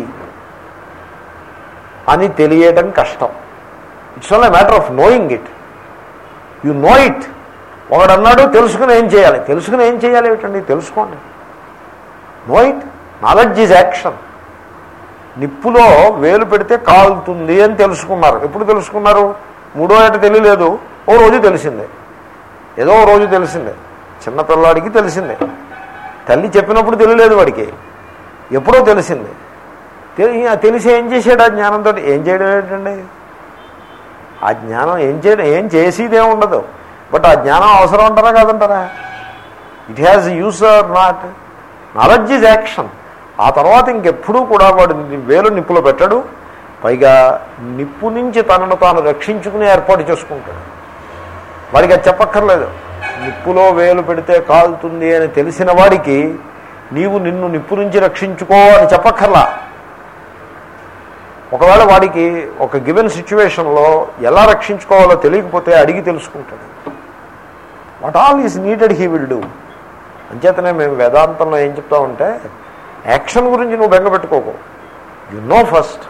అని తెలియటం కష్టం it's only matter of knowing it you know it ఒకడన్నాడు తెలుసుకుని ఏం చేయాలి తెలుసుకుని ఏం చేయాలి ఏమిటండి తెలుసుకోండి know it knowledge is action నిప్పులో వేలు పెడితే కాలుతుంది అని తెలుసుకున్నారు ఎప్పుడు తెలుసుకున్నారు మూడో ఏట తెలియలేదు ఓ రోజు తెలిసిందే ఏదో ఓ రోజు తెలిసిందే చిన్నపిల్లాడికి తెలిసిందే తల్లి చెప్పినప్పుడు తెలియలేదు వాడికి ఎప్పుడో తెలిసింది తెలి- తెలిసి ఏం చేశాడు ఆ జ్ఞానంతో ఏం చేయడం ఏంటండి ఆ జ్ఞానం ఏం చేయడం ఏం చేసేదే ఉండదు బట్ ఆ జ్ఞానం అవసరం అంటారా కాదంటారా it has use or not knowledge is action ఆ తర్వాత ఇంకెప్పుడూ కూడా వాడు ని- వేలు నిప్పులో పెట్టడు పైగా నిప్పు నుంచి తనను తాను రక్షించుకుని ఏర్పాటు చేసుకుంటాడు వాడికి అది చెప్పక్కర్లేదు నిప్పులో వేలు పెడితే కాలుతుంది అని తెలిసిన వాడికి నీవు నిన్ను నిప్పు నుంచి రక్షించుకో అని చెప్పక్కర్లా ఒకవేళ వాడికి ఒక గివెన్ సిచ్యువేషన్లో ఎలా రక్షించుకోవాలో తెలియకపోతే అడిగి తెలుసుకుంటాడు what all is needed he will do అంచేతనే మేము వేదాంతంలో ఏం చెప్తామంటే యాక్షన్ గురించి నువ్వు బెంగ పెట్టుకోకు you know first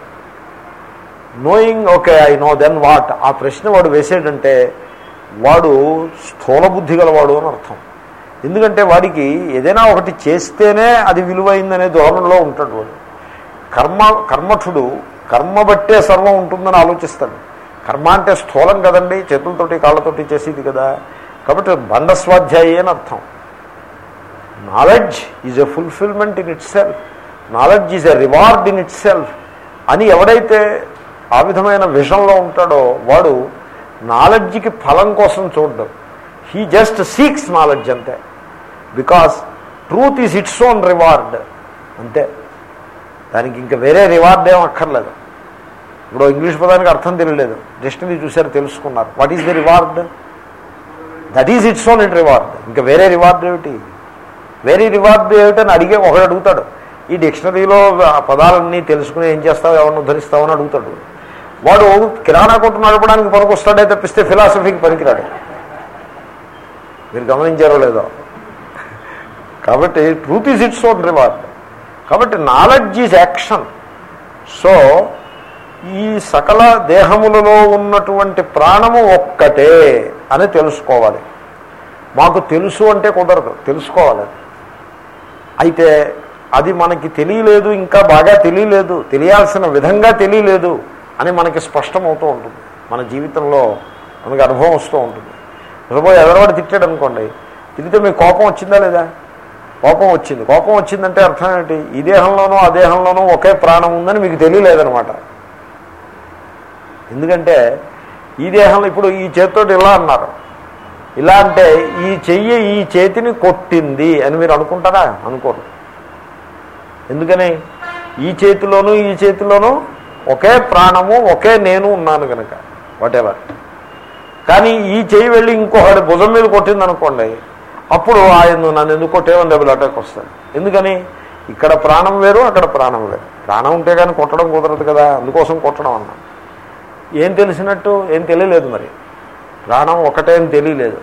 knowing okay I know then what ఆ ప్రశ్న వాడు వేసేటంటే వాడు స్థూల బుద్ధి గలవాడు అని అర్థం ఎందుకంటే వాడికి ఏదైనా ఒకటి చేస్తేనే అది విలువైందనే ధోరణిలో ఉంటాడు వాడు కర్మ కర్మఠుడు కర్మ బట్టే సర్వం ఉంటుందని ఆలోచిస్తాడు కర్మ అంటే స్థూలం కదండి చేతులతోటి కాళ్ళతోటి చేసేది కదా కాబట్టి బండస్వాధ్యాయి అని అర్థం knowledge is a fulfilment in itself knowledge is a reward in itself అని ఎవడైతే ఆ విధమైన విషయంలో ఉంటాడో వాడు నాలెడ్జ్కి ఫలం కోసం చూడడం హీ జస్ట్ సీక్స్ నాలెడ్జ్ అంతే because truth is its own reward అంతే దానికి ఇంకా వేరే రివార్డ్ ఏం అక్కర్లేదు ఇప్పుడు ఇంగ్లీష్ పదానికి అర్థం తెలియలేదు డిక్షనరీ చూశారు తెలుసుకున్నారు what is the reward that is its own it reward ఇంకా వేరే రివార్డ్ ఏమిటి వేరే రివార్డ్ ఏమిటని అడిగే ఒకడు అడుగుతాడు ఈ డిక్షనరీలో ఆ పదాలన్నీ తెలుసుకుని ఏం చేస్తావు ఎవరిని ఉద్ధరిస్తావు అని అడుగుతాడు వాడు కిరాణా కొట్టు నడపడానికి పనికొస్తాడే తప్పిస్తే ఫిలాసఫీకి పనికిరాడు మీరు గమనించారో లేదో కాబట్టి truth is its own reward కాబట్టి నాలెడ్జ్ ఈజ్ యాక్షన్ సో ఈ సకల దేహములలో ఉన్నటువంటి ప్రాణము ఒక్కటే అని తెలుసుకోవాలి మాకు తెలుసు అంటే కుదరదు తెలుసుకోవాలి అయితే అది మనకి తెలియలేదు ఇంకా బాగా తెలియలేదు తెలియాల్సిన విధంగా తెలియలేదు అని మనకి స్పష్టమవుతూ ఉంటుంది మన జీవితంలో మనకి అనుభవం వస్తూ ఉంటుంది సపోజ్ ఎదరవాడు తిట్టాడు అనుకోండి తిరిగితే మీకు కోపం వచ్చిందా లేదా కోపం వచ్చింది కోపం వచ్చిందంటే అర్థం ఏంటి ఈ దేహంలోనూ ఆ దేహంలోనూ ఒకే ప్రాణం ఉందని మీకు తెలియలేదనమాట ఎందుకంటే ఈ దేహంలో ఇప్పుడు ఈ చేతితోటి ఇలా అన్నారు ఇలా అంటే ఈ చెయ్యి ఈ చేతిని కొట్టింది అని మీరు అనుకుంటారా అనుకోరు ఎందుకని ఈ చేతిలోనూ ఈ చేతిలోనూ ఒకే ప్రాణము ఒకే నేను ఉన్నాను కనుక వాటెవర్ కానీ ఈ చెయ్యి వెళ్ళి ఇంకొకటి భుజం మీద కొట్టింది అనుకోండి అప్పుడు ఆయన నన్ను ఎందుకు కొట్టేవని డబుల్ అటాక్ వస్తుంది ఎందుకని ఇక్కడ ప్రాణం వేరు అక్కడ ప్రాణం వేరు ప్రాణం ఉంటే కానీ కొట్టడం కుదరదు కదా అందుకోసం కొట్టడం అన్నా ఏం తెలిసినట్టు ఏం తెలియలేదు మరి ప్రాణం ఒకటే అని తెలియలేదు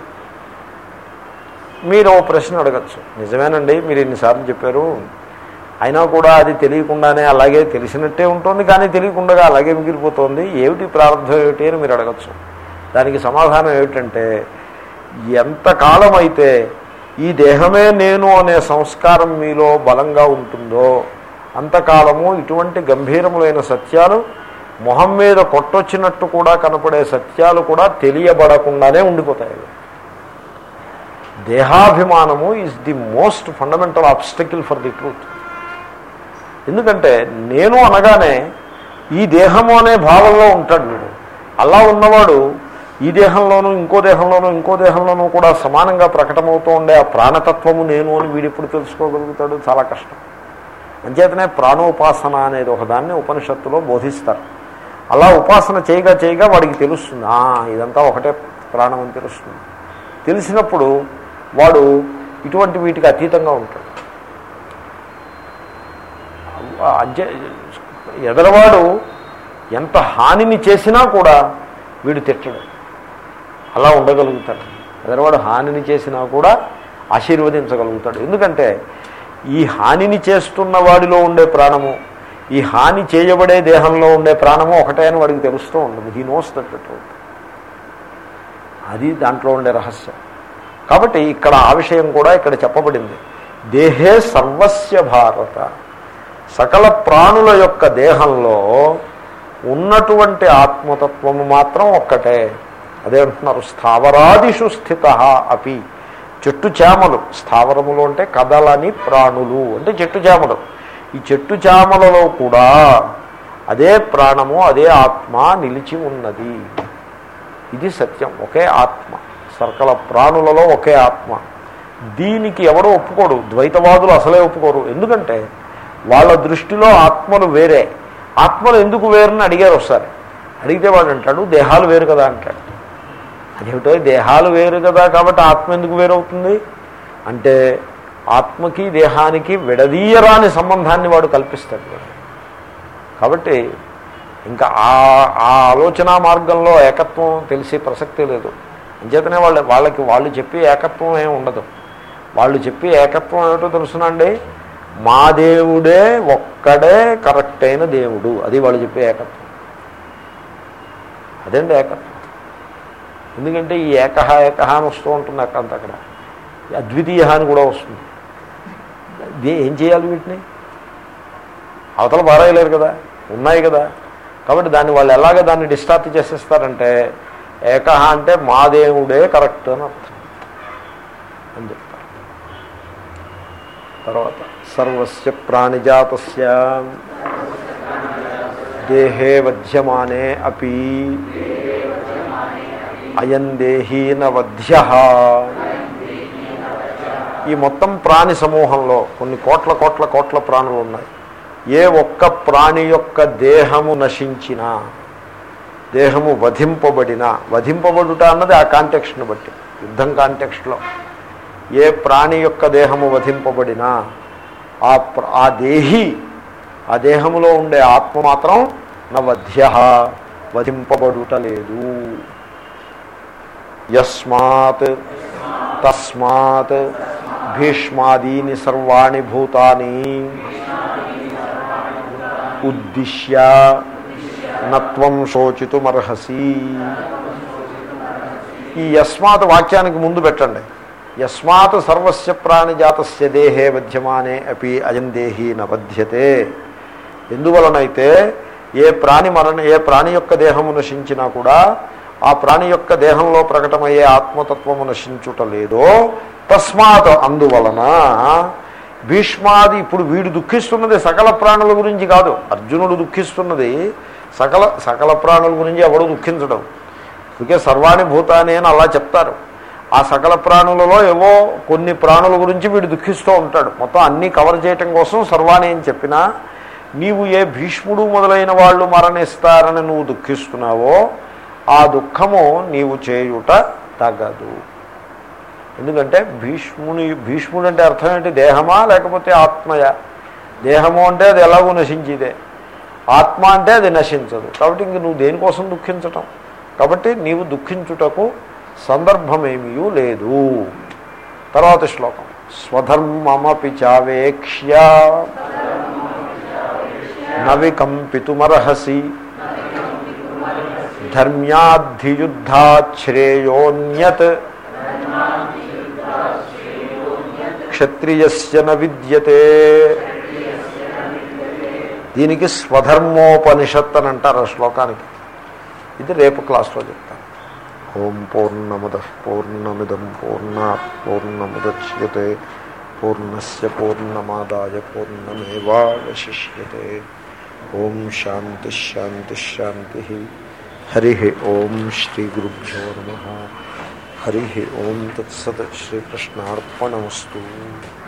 మీరు ఓ ప్రశ్న అడగచ్చు నిజమేనండి మీరు ఎన్నిసార్లు చెప్పారు అయినా కూడా అది తెలియకుండానే అలాగే తెలిసినట్టే ఉంటుంది కానీ తెలియకుండా అలాగే మిగిలిపోతుంది ఏమిటి ప్రారంభం ఏమిటి అని మీరు అడగచ్చు దానికి సమాధానం ఏమిటంటే ఎంతకాలం అయితే ఈ దేహమే నేను అనే సంస్కారం మీలో బలంగా ఉంటుందో అంతకాలము ఇటువంటి గంభీరములైన సత్యాలు మొహం మీద కొట్టొచ్చినట్టు కూడా కనపడే సత్యాలు కూడా తెలియబడకుండానే ఉండిపోతాయి దేహాభిమానము is the most fundamental obstacle for the truth ఎందుకంటే నేను అనగానే ఈ దేహము అనే భావంలో ఉంటాడు వీడు అలా ఉన్నవాడు ఈ దేహంలోనూ ఇంకో దేహంలోనూ ఇంకో దేహంలోనూ కూడా సమానంగా ప్రకటమవుతూ ఉండే ఆ ప్రాణతత్వము నేను అని వీడు ఎప్పుడు తెలుసుకోగలుగుతాడు చాలా కష్టం అంచేతనే ప్రాణోపాసన అనేది ఒకదాన్ని ఉపనిషత్తులో బోధిస్తారు అలా ఉపాసన చేయగా చేయగా వాడికి తెలుస్తుంది "ఆ, ఇదంతా ఒకటే ప్రాణం అని తెలుస్తుంది తెలిసినప్పుడు వాడు ఇటువంటి వీటికి అతీతంగా ఉంటాడు అజ్జ ఎదరవాడు ఎంత హానిని చేసినా కూడా వీడు తిట్టడు అలా ఉండగలుగుతాడు ఎదరవాడు హానిని చేసినా కూడా ఆశీర్వదించగలుగుతాడు ఎందుకంటే ఈ హానిని చేస్తున్న వాడిలో ఉండే ప్రాణము ఈ హాని చేయబడే దేహంలో ఉండే ప్రాణము ఒకటే అని వాడికి తెలుస్తూ ఉండదు హీ నోస్ దట్ ట్రూత్ అది దాంట్లో ఉండే రహస్యం కాబట్టి ఇక్కడ ఆ విషయం కూడా ఇక్కడ చెప్పబడింది దేహే సర్వస్య భారత సకల ప్రాణుల యొక్క దేహంలో ఉన్నటువంటి ఆత్మతత్వము మాత్రం ఒక్కటే అదే అంటున్నారు స్థావరాదిషు స్థిత అపి చెట్టు చేమలు స్థావరములు అంటే కదలని ప్రాణులు అంటే చెట్టు చేమలు ఈ చెట్టు చేమలలో కూడా అదే ప్రాణము అదే ఆత్మ నిలిచి ఉన్నది ఇది సత్యం ఒకే ఆత్మ సకల ప్రాణులలో ఒకే ఆత్మ దీనికి ఎవడో ఒప్పుకోడు ద్వైతవాదులు అసలే ఒప్పుకోరు ఎందుకంటే వాళ్ళ దృష్టిలో ఆత్మలు వేరే ఆత్మలు ఎందుకు వేరని అడిగారు ఒకసారి అడిగితే వాడు అంటాడు దేహాలు వేరు కదా అంటాడు అదేమిటో దేహాలు వేరు కదా కాబట్టి ఆత్మ ఎందుకు వేరవుతుంది అంటే ఆత్మకి దేహానికి విడదీయరాని సంబంధాన్ని వాడు కల్పిస్తాడు వాడు. కాబట్టి ఇంకా ఆ ఆ ఆలోచన మార్గంలో ఏకత్వం తెలిసే ప్రసక్తి లేదు అంచేతనే వాళ్ళ వాళ్ళకి వాళ్ళు చెప్పి ఏకత్వం ఏమి ఉండదు వాళ్ళు చెప్పి ఏకత్వం ఏమిటో తెలుసునండి మా దేవుడే ఒక్కడే కరెక్ట్ అయిన దేవుడు అది వాళ్ళు చెప్పే ఏకత్వం అదండి ఏకత్వం ఎందుకంటే ఈ ఏకహ ఏకహ అని వస్తూ ఉంటుంది అక్కడ అక్కడ ఈ అద్వితీయ అని కూడా వస్తుంది దే- ఏం చేయాలి వీటిని అవతల పారాయలేరు కదా ఉన్నాయి కదా కాబట్టి దాన్ని వాళ్ళు ఎలాగ దాన్ని డిస్టార్ట్ చేసేస్తారంటే ఏకహ అంటే మా దేవుడే కరెక్ట్ అని అర్థం అని చెప్తారు తర్వాత సర్వస్య ప్రాణిజాతస్య దేహే వధ్యమానే అపి అయం దేహీన వధ్య ఈ మొత్తం ప్రాణి సమూహంలో కొన్ని కోట్ల కోట్ల కోట్ల ప్రాణులు ఉన్నాయి ఏ ఒక్క ప్రాణి యొక్క దేహము నశించినా దేహము వధింపబడిన వధింపబడుట అన్నది ఆ కాంటెక్స్ట్ని బట్టి యుద్ధం కాంటెక్స్ట్లో ఏ ప్రాణి యొక్క దేహము వధింపబడినా ఆ ప్ర- ఆ దేహి ఆ దేహములో ఉండే ఆత్మ మాత్రం నవధ్య వధింపబడుట లేదు యస్మాత్ తస్మాత్ భీష్మాదీని సర్వాణి భూతాని ఉద్దిశ్య నత్వం శోచితుమర్హసి ఈ యస్మాత్ వాక్యానికి ముందు పెట్టండి యస్మాత్ సర్వస్య ప్రాణిజాతస్య దేహే వధ్యమానే అపి అయం దేహీ నవధ్యతే ఎందువలనైతే ఏ ప్రాణి మరణ ఏ ప్రాణి యొక్క దేహము నశించినా కూడా ఆ ప్రాణి యొక్క దేహంలో ప్రకటమయ్యే ఆత్మతత్వము నశించుట లేదో తస్మాత్ అందువలన భీష్మాది ఇప్పుడు వీడు దుఃఖిస్తున్నది సకల ప్రాణుల గురించి కాదు అర్జునుడు దుఃఖిస్తున్నది సకల సకల ప్రాణుల గురించి ఎవడు దుఃఖించడం అందుకే సర్వాణి భూతాని అని అలా చెప్తారు ఆ సకల ప్రాణులలో ఏవో కొన్ని ప్రాణుల గురించి వీడు దుఃఖిస్తూ ఉంటాడు మొత్తం అన్నీ కవర్ చేయటం కోసం సర్వాణి అని చెప్పినా నీవు ఏ భీష్ముడు మొదలైన వాళ్ళు మరణిస్తారని నువ్వు దుఃఖిస్తున్నావో ఆ దుఃఖము నీవు చేయుట తగదు ఎందుకంటే భీష్ముని భీష్ముడు అంటే అర్థం ఏంటి దేహమా లేకపోతే ఆత్మయా దేహము అంటే అది ఎలాగో నశించిదే ఆత్మ అంటే అది నశించదు కాబట్టి ఇంక నువ్వు దేనికోసం దుఃఖించటం కాబట్టి నీవు దుఃఖించుటకు సందర్భమేమీ లేదు తర్వాత శ్లోకం స్వధర్మమపి చావేక్ష్య నవికంపితుమర్హసి ధర్మ్యాద్ధియుద్ధాశ్రేయోన్యత్ క్షత్రియస్య న విద్యతే దీనికి స్వధర్మోపనిషత్ అని అంటారు ఆ శ్లోకానికి ఇది రేపు క్లాస్లో చెప్తాను ఓం పూర్ణముద పూర్ణమిదం పూర్ణా పూర్ణముద్యతే పూర్ణస్ పూర్ణమాదాయ పూర్ణమేవాశిష్యతే ఓం శాంతి శాంతి శాంతి హరి ఓం శ్రీ గురుభ్యో నమ హరి ఓం తత్సత్ శ్రీకృష్ణార్పణమస్తు